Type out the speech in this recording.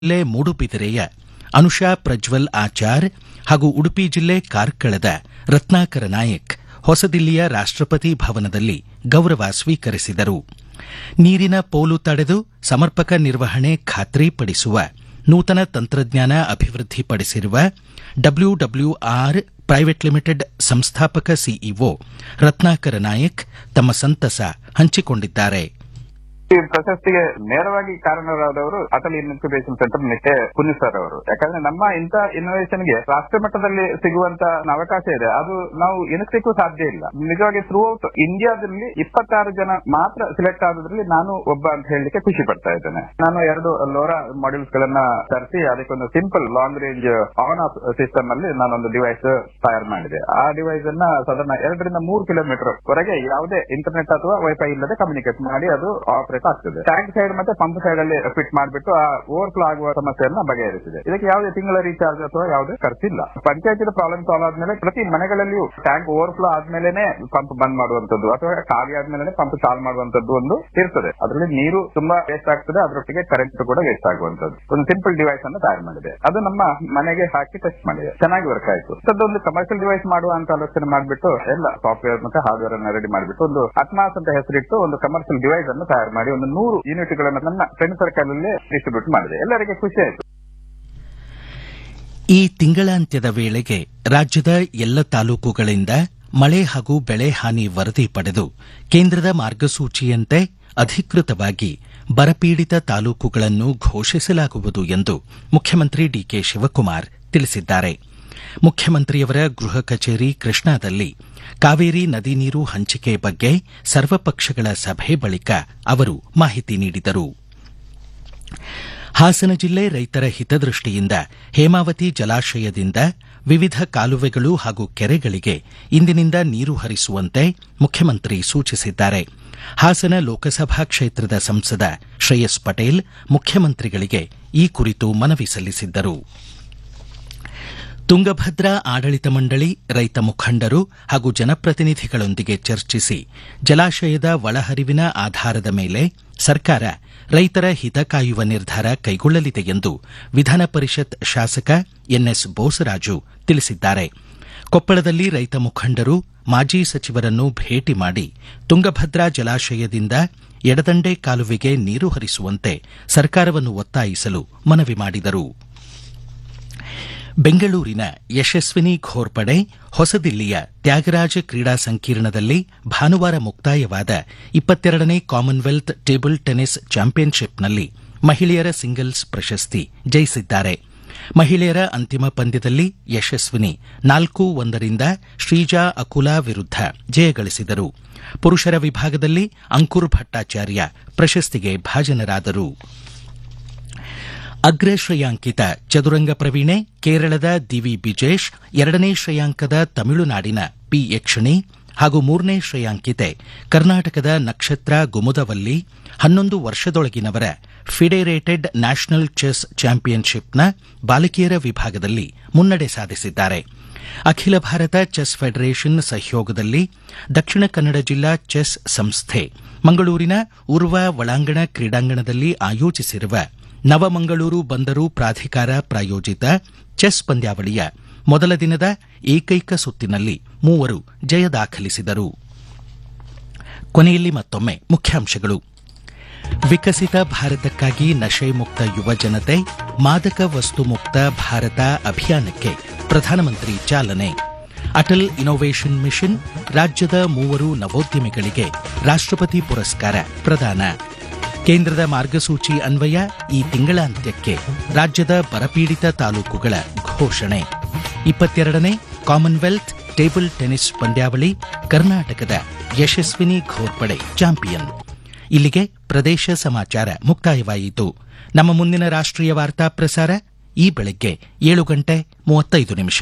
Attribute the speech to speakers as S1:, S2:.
S1: ಜಿಲ್ಲೆ ಮೂಡುಬಿದಿರೆಯ ಅನುಷಾ ಪ್ರಜ್ವಲ್ ಆಚಾರ್ ಹಾಗೂ ಉಡುಪಿ ಜಿಲ್ಲೆ ಕಾರ್ಕಳದ ರತ್ನಾಕರ ನಾಯಕ್ ಹೊಸದಿಲ್ಲಿಯ ರಾಷ್ಟಪತಿ ಭವನದಲ್ಲಿ ಗೌರವ ಸ್ವೀಕರಿಸಿದರು ನೀರಿನ ಪೋಲು ತಡೆದು ಸಮರ್ಪಕ ನಿರ್ವಹಣೆ ಖಾತ್ರಿಪಡಿಸುವ ನೂತನ ತಂತ್ರಜ್ಞಾನ ಅಭಿವೃದ್ಧಿಪಡಿಸಿರುವ ಡಬ್ಲ್ಯೂಡಬ್ಲ್ಯೂಆರ್ ಪ್ರೈವೇಟ್ ಲಿಮಿಟೆಡ್ ಸಂಸ್ಥಾಪಕ ಸಿಇಒ ರತ್ನಾಕರ ನಾಯಕ್ ತಮ್ಮ ಸಂತಸ ಹಂಚಿಕೊಂಡಿದ್ದಾರೆ
S2: ಈ ಪ್ರಶಸ್ತಿಗೆ ನೇರವಾಗಿ ಕಾರಣರಾದವರು Atal incubation centre Nitte Puni sir ಅವರು ಯಾಕಂದ್ರೆ ನಮ್ಮ ಇಂಥ ಇನ್ನೋವೇಷನ್ ಗೆ ರಾಷ್ಟ್ರ ಮಟ್ಟದಲ್ಲಿ ಸಿಗುವಂತ ಅವಕಾಶ ಇದೆ ಅದು ನಾವು ಎನಿಸ್ಲಿಕ್ಕೂ ಸಾಧ್ಯ ಇಲ್ಲ ನಿಜವಾಗಿ ಥ್ರೂ ಔಟ್ ಇಂಡಿಯಾದಲ್ಲಿ ಇಪ್ಪತ್ತಾರು ಜನ ಮಾತ್ರ ಸಿಲೆಕ್ಟ್ ಆಗೋದ್ರಲ್ಲಿ ನಾನು ಒಬ್ಬ ಅಂತ ಹೇಳಲಿಕ್ಕೆ ಖುಷಿ ಪಡ್ತಾ ಇದ್ದೇನೆ ನಾನು ಎರಡು ಲೋರಾ ಮಾಡ್ಯೂಲ್ಸ್ ಗಳನ್ನ ತರಿಸಿ ಅದಕ್ಕೊಂದು simple long range on off system ಅಲ್ಲಿ ನಾನೊಂದು ಡಿವೈಸ್ ತಯಾರು ಮಾಡಿದೆ ಆ ಡಿವೈಸ್ ಅನ್ನ ಸಾಧಾರಣ ಎರಡರಿಂದ ಮೂರು ಕಿಲೋಮೀಟರ್ ವರೆಗೆ ಯಾವುದೇ ಇಂಟರ್ನೆಟ್ ಅಥವಾ ವೈಫೈ ಇಲ್ಲದೆ ಕಮ್ಯುನಿಕೇಟ್ ಮಾಡಿ ಅದು ಆಪರೇಟ್ ಆಗ್ತದೆ ಟ್ಯಾಂಕ್ ಸೈಡ್ ಮತ್ತೆ ಪಂಪ್ ಸೈಡ್ ಅಲ್ಲಿ ಫಿಟ್ ಮಾಡಿಬಿಟ್ಟು ಆ ಓವರ್ಫ್ಲೋ ಆಗುವ ಸಮಸ್ಯೆಯನ್ನ ಬಗೆಹರಿಸಿದೆ ಇದಕ್ಕೆ ಯಾವುದೇ ತಿಂಗಳ ರೀಚಾರ್ಜ್ ಅಥವಾ ಯಾವುದೇ ಖರ್ಚಿಲ್ಲ ಪಂಚಾಯತಿನ ಪ್ರಾಬ್ಲಮ್ ಸಾಲ್ವ್ ಆದ್ಮೇಲೆ ಪ್ರತಿ ಮನೆಗಳಲ್ಲಿಯೂ ಟ್ಯಾಂಕ್ ಓವರ್ಫ್ಲೋ ಆದ್ಮೇಲೆ ಪಂಪ್ ಬಂದ್ ಮಾಡುವಂತದ್ದು ಅಥವಾ ಖಾಲಿ ಆದ್ಮೇಲೆ ಪಂಪ್ ಚಾಲು ಮಾಡುವಂತದ್ದು ಒಂದು ಇರ್ತದೆ ಅದರಲ್ಲಿ ನೀರು ತುಂಬಾ ವೇಸ್ಟ್ ಆಗ್ತದೆ ಅದರೊಟ್ಟಿಗೆ ಕರೆಂಟ್ ಕೂಡ ವೇಸ್ಟ್ ಆಗುವಂತದ್ದು ಒಂದು ಸಿಂಪಲ್ ಡಿವೈಸ್ ಅನ್ನು ತಯಾರು ಮಾಡಿದೆ ಅದು ನಮ್ಮ ಮನೆಗೆ ಹಾಕಿ ಟೆಸ್ಟ್ ಮಾಡಿದೆ ಚೆನ್ನಾಗಿ ವರ್ಕ್ ಆಯ್ತು ಒಂದು ಕಮರ್ಷಿಯಲ್ ಡಿವೈಸ್ ಮಾಡುವ ಅಂತ ಆಲೋಚನೆ ಮಾಡಿಬಿಟ್ಟು ಎಲ್ಲ ಸಾಫ್ಟ್ವೇರ್ ಮತ್ತೆ ಹಾರ್ಡ್ವೇರ್ ಅನ್ನ ರೆಡಿ ಮಾಡಿಬಿಟ್ಟು ಒಂದು ಅಟ್ಮಾಸ್ ಅಂತ ಹೆಸರಿಟ್ಟು ಒಂದು ಕಮರ್ಷಿಯಲ್ ಡಿವೈಸ್ ಅನ್ನು ತಯಾರು ಮಾಡಿ ಒಂದು ನೂರು ಯೂನಿಟ್ ಗಳನ್ನ ನನ್ನ ಫ್ರೆಂಡ್ ಸರ್ಕಲ್ ಅಲ್ಲಿ ಡಿಸ್ಟ್ರಿಬ್ಯೂಟ್ ಮಾಡಿದೆ ಎಲ್ಲರಿಗೆ ಖುಷಿ ಆಯ್ತು
S1: ಈ ತಿಂಗಳಾಂತ್ಯದ ವೇಳೆಗೆ ರಾಜ್ಯದ ಎಲ್ಲ ತಾಲೂಕುಗಳಿಂದ ಮಳೆ ಹಾಗೂ ಬೆಳೆ ಹಾನಿ ವರದಿ ಪಡೆದು ಕೇಂದ್ರದ ಮಾರ್ಗಸೂಚಿಯಂತೆ ಅಧಿಕೃತವಾಗಿ ಬರಪೀಡಿತ ತಾಲೂಕುಗಳನ್ನು ಘೋಷಿಸಲಾಗುವುದು ಎಂದು ಮುಖ್ಯಮಂತ್ರಿ ಡಿಕೆ ಶಿವಕುಮಾರ್ ತಿಳಿಸಿದ್ದಾರೆ ಮುಖ್ಯಮಂತ್ರಿಯವರ ಗೃಹ ಕಚೇರಿ ಕೃಷ್ಣಾದಲ್ಲಿ ಕಾವೇರಿ ನದಿ ನೀರು ಹಂಚಿಕೆ ಬಗ್ಗೆ ಸರ್ವಪಕ್ಷಗಳ ಸಭೆ ಬಳಿಕ ಅವರು ಮಾಹಿತಿ ನೀಡಿದರು ಹಾಸನ ಜಿಲ್ಲೆ ರೈತರ ಹಿತದೃಷ್ಟಿಯಿಂದ ಹೇಮಾವತಿ ಜಲಾಶಯದಿಂದ ವಿವಿಧ ಕಾಲುವೆಗಳು ಹಾಗೂ ಕೆರೆಗಳಿಗೆ ಇಂದಿನಿಂದ ನೀರು ಹರಿಸುವಂತೆ ಮುಖ್ಯಮಂತ್ರಿ ಸೂಚಿಸಿದ್ದಾರೆ ಹಾಸನ ಲೋಕಸಭಾ ಕ್ಷೇತ್ರದ ಸಂಸದ ಶ್ರೇಯಸ್ ಪಟೇಲ್ ಮುಖ್ಯಮಂತ್ರಿಗಳಿಗೆ ಈ ಕುರಿತು ಮನವಿ ಸಲ್ಲಿಸಿದ್ದರು ತುಂಗಭದ್ರಾ ಆಡಳಿತ ಮಂಡಳಿ ರೈತ ಮುಖಂಡರು ಹಾಗೂ ಜನಪ್ರತಿನಿಧಿಗಳೊಂದಿಗೆ ಚರ್ಚಿಸಿ ಜಲಾಶಯದ ಒಳಹರಿವಿನ ಆಧಾರದ ಮೇಲೆ ಸರ್ಕಾರ ರೈತರ ಹಿತ ಕಾಯುವ ನಿರ್ಧಾರ ಕೈಗೊಳ್ಳಲಿದೆ ಎಂದು ವಿಧಾನ ಪರಿಷತ್ ಶಾಸಕ ಎನ್ಎಸ್ ಬೋಸರಾಜು ತಿಳಿಸಿದ್ದಾರೆ ಕೊಪ್ಪಳದಲ್ಲಿ ರೈತ ಮುಖಂಡರು ಮಾಜಿ ಸಚಿವರನ್ನು ಭೇಟಿ ಮಾಡಿ ತುಂಗಭದ್ರಾ ಜಲಾಶಯದಿಂದ ಎಡದಂಡೆ ಕಾಲುವೆಗೆ ನೀರು ಹರಿಸುವಂತೆ ಸರ್ಕಾರವನ್ನು ಒತ್ತಾಯಿಸಲು ಮನವಿ ಮಾಡಿದರು ಬೆಂಗಳೂರಿನ ಯಶಸ್ವಿನಿ ಘೋರ್ಪಡೆ ಹೊಸದಿಲ್ಲಿಯ ತ್ಯಾಗರಾಜ ಕ್ರೀಡಾ ಸಂಕೀರ್ಣದಲ್ಲಿ ಭಾನುವಾರ ಮುಕ್ತಾಯವಾದ ಇಪ್ಪತ್ತೆರಡನೇ ಕಾಮನ್ವೆಲ್ತ್ ಟೇಬಲ್ ಟೆನಿಸ್ ಚಾಂಪಿಯನ್ಶಿಪ್ನಲ್ಲಿ ಮಹಿಳೆಯರ ಸಿಂಗಲ್ಸ್ ಪ್ರಶಸ್ತಿ ಜಯಿಸಿದ್ದಾರೆ ಮಹಿಳೆಯರ ಅಂತಿಮ ಪಂದ್ಯದಲ್ಲಿ ಯಶಸ್ವಿನಿ ನಾಲ್ಕು ಒಂದರಿಂದ ಶ್ರೀಜಾ ಅಕುಲಾ ವಿರುದ್ಧ ಜಯಗಳಿಸಿದರು ಪುರುಷರ ವಿಭಾಗದಲ್ಲಿ ಅಂಕುರ್ ಭಟ್ಟಾಚಾರ್ಯ ಪ್ರಶಸ್ತಿಗೆ ಭಾಜನರಾದರು ಅಗ್ರ ಶ್ರೇಯಾಂಕಿತ ಚದುರಂಗ ಪ್ರವೀಣೆ ಕೇರಳದ ದಿವಿ ಬಿಜೇಶ್ ಎರಡನೇ ಶ್ರೇಯಾಂಕದ ತಮಿಳುನಾಡಿನ ಪಿ ಯಕ್ಷಿಣಿ ಹಾಗೂ ಮೂರನೇ ಶ್ರೇಯಾಂಕಿತೆ ಕರ್ನಾಟಕದ ನಕ್ಷತ್ರ ಗುಮುದವಲ್ಲಿ ಹನ್ನೊಂದು ವರ್ಷದೊಳಗಿನವರ ಫಿಡೆರೇಟೆಡ್ ನ್ಯಾಷನಲ್ ಚೆಸ್ ಚಾಂಪಿಯನ್ಶಿಪ್ನ ಬಾಲಕಿಯರ ವಿಭಾಗದಲ್ಲಿ ಮುನ್ನಡೆ ಸಾಧಿಸಿದ್ದಾರೆ ಅಖಿಲ ಭಾರತ ಚೆಸ್ ಫೆಡರೇಷನ್ ಸಹಯೋಗದಲ್ಲಿ ದಕ್ಷಿಣ ಕನ್ನಡ ಜಿಲ್ಲಾ ಚೆಸ್ ಸಂಸ್ಥೆ ಮಂಗಳೂರಿನ ಉರ್ವ ಒಳಾಂಗಣ ಕ್ರೀಡಾಂಗಣದಲ್ಲಿ ಆಯೋಜಿಸಿರುವ ನವಮಂಗಳೂರು ಬಂದರು ಪ್ರಾಧಿಕಾರ ಪ್ರಾಯೋಜಿತ ಚೆಸ್ ಪಂದ್ಯಾವಳಿಯ ಮೊದಲ ದಿನದ ಏಕೈಕ ಸುತ್ತಿನಲ್ಲಿ ಮೂವರು ಜಯ ದಾಖಲಿಸಿದರು ಕೊನೆಯಲ್ಲಿ ಮತ್ತೊಮ್ಮೆ ಮುಖ್ಯಾಂಶಗಳು ವಿಕಸಿತ ಭಾರತಕ್ಕಾಗಿ ನಶೆ ಮುಕ್ತ ಯುವ ಜನತೆ ಮಾದಕ ವಸ್ತು ಮುಕ್ತ ಭಾರತ ಅಭಿಯಾನಕ್ಕೆ ಪ್ರಧಾನಮಂತ್ರಿ ಚಾಲನೆ ಅಟಲ್ ಇನ್ನೋವೇಷನ್ ಮಿಷನ್ ರಾಜ್ಯದ ಮೂವರು ನವೋದ್ಯಮಿಗಳಿಗೆ ರಾಷ್ಟಪತಿ ಪುರಸ್ಕಾರ ಪ್ರದಾನ ಕೇಂದ್ರದ ಮಾರ್ಗಸೂಚಿ ಅನ್ವಯ ಈ ತಿಂಗಳಾಂತ್ಯಕ್ಕೆ ರಾಜ್ಯದ ಬರಪೀಡಿತ ತಾಲೂಕುಗಳ ಘೋಷಣೆ ಇಪ್ಪತ್ತೆರಡನೇ ಕಾಮನ್ವೆಲ್ತ್ ಟೇಬಲ್ ಟೆನಿಸ್ ಪಂದ್ಯಾವಳಿ ಕರ್ನಾಟಕದ ಯಶಸ್ವಿನಿ ಘೋರ್ಪಡೆ ಚಾಂಪಿಯನ್ ಇಲ್ಲಿಗೆ ಪ್ರದೇಶ ಸಮಾಚಾರ ಮುಕ್ತಾಯವಾಯಿತು ನಮ್ಮ ಮುಂದಿನ ರಾಷ್ಟ್ರೀಯ ವಾರ್ತಾ ಪ್ರಸಾರ ಈ ಬೆಳಗ್ಗೆ ಏಳು ಗಂಟೆ ಮೂವತ್ತೈದು ನಿಮಿಷ